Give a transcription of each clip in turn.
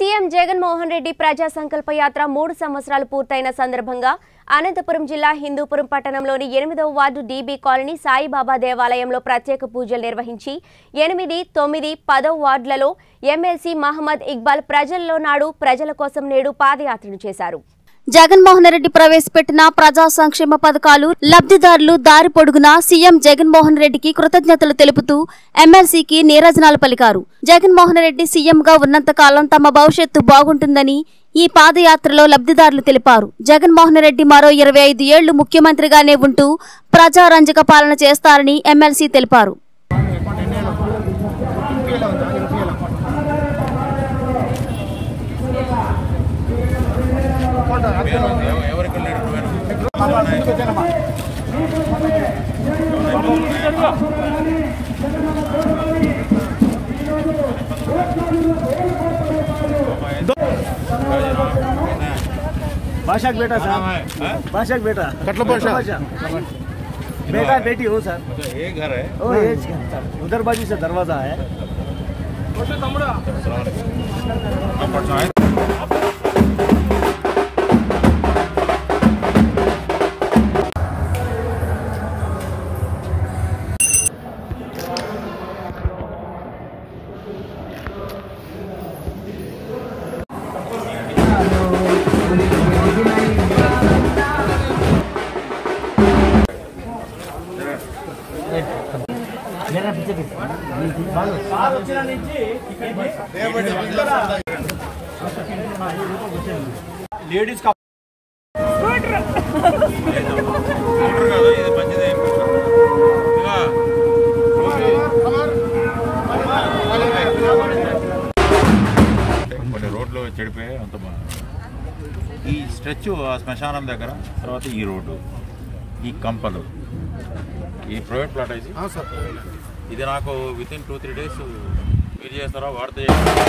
CM Jaganmohan Reddy ప్రజా సంకల్ప యాత్ర మూడు సంవత్సరాలు పూర్తయిన సందర్భంగా అనంతపురం జిల్లా హిందూపురం పట్టణంలోని ఎనిమిదవ వార్డు డీబీ కాలనీ సాయిబాబా దేవాలయంలో ప్రత్యేక పూజలు నిర్వహించి ఎనిమిది తొమ్మిది పదవ వార్డులలో ఎమ్మెల్సీ మహమ్మద్ ఇక్బాల్ ప్రజల్లో నాడు ప్రజల కోసం నేడు పాదయాత్రను చేశారు జగన్మోహన్ రెడ్డి ప్రవేశపెట్టిన ప్రజా సంక్షేమ పథకాలు లబ్ధిదారులు దారి పొడుగునా సీఎం జగన్మోహన్ రెడ్డికి కృతజ్ఞతలు తెలుపుతూ ఎమ్మెల్సీకి నీరాజనాలు పలికారు జగన్మోహన్ రెడ్డి సీఎంగా ఉన్నంత కాలం తమ భవిష్యత్తు బాగుంటుందని ఈ పాదయాత్రలో లబ్ధిదారులు తెలిపారు జగన్మోహన్ రెడ్డి మరో ఇరవై ఐదు ఏళ్లు ముఖ్యమంత్రిగానే ఉంటూ ప్రజారంజక పాలన చేస్తారని ఎమ్మెల్సీ తెలిపారు ఎవరికి వెళ్ళాడు बादशाह का बेटा सर बादशाह का बेटा कटला बादशाह। बेटा बेटी हो सर ఏ ఘర్ హై ओ ये सर उधर बाजू से दरवाजा है సార్ వచ్చిన నుంచి లేడీస్ కా స్కూటర్ కాదు ఇది మంచిదే ఇదిగో. కొన్ని రోడ్లు చెడిపోయాయి అంత బా- ఈ స్ట్రెచ్ ఆ శ్మశానం దగ్గర తర్వాత ఈ రోడ్డు ఈ కంపలు ఈ ప్రైవేట్ ప్లాట్ ఇది ఇది నాకు within two three days మీరు చేస్తారా వాడితే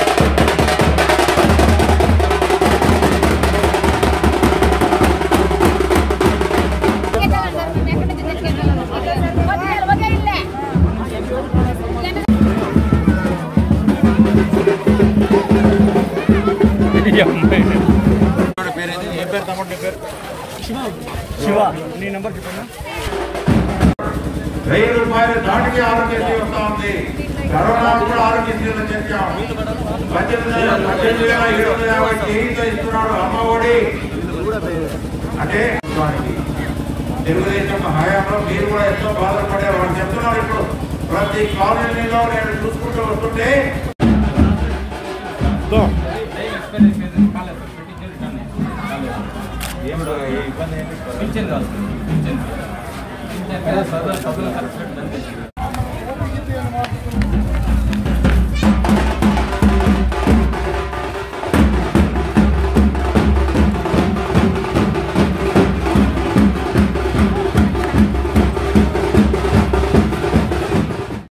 పేరు ఏంది? ఏం పేరు తమ్ముడు నీ పేరు శివ నీ నెంబర్ చెప్పండి వెయ్యి రూపాయలు దాటికి ఆరోగ్యశ్రీ వస్తా ఉంది కరోనా కూడా ఆరోగ్యశ్రీలో చేర్చాం పద్దెనిమిది వేల పద్దెనిమిది వేల ఏడు వందల యాభై కేజీతో ఇస్తున్నాడు అమ్మ ఒడి అంటే వారికి తెలుగుదేశం హయాంలో మీరు కూడా ఎంతో బాధపడే వాళ్ళు చెప్తున్నారు ఇప్పుడు ప్రతి కాలనీలో నేను చూసుకుంటూ వస్తుంటే ఏమిటో ఈ ఇబ్బంది ఏంటి పింఛన్ కాదు పింఛన్ పింఛన్ కదా సదరు సభలో కరెక్ట్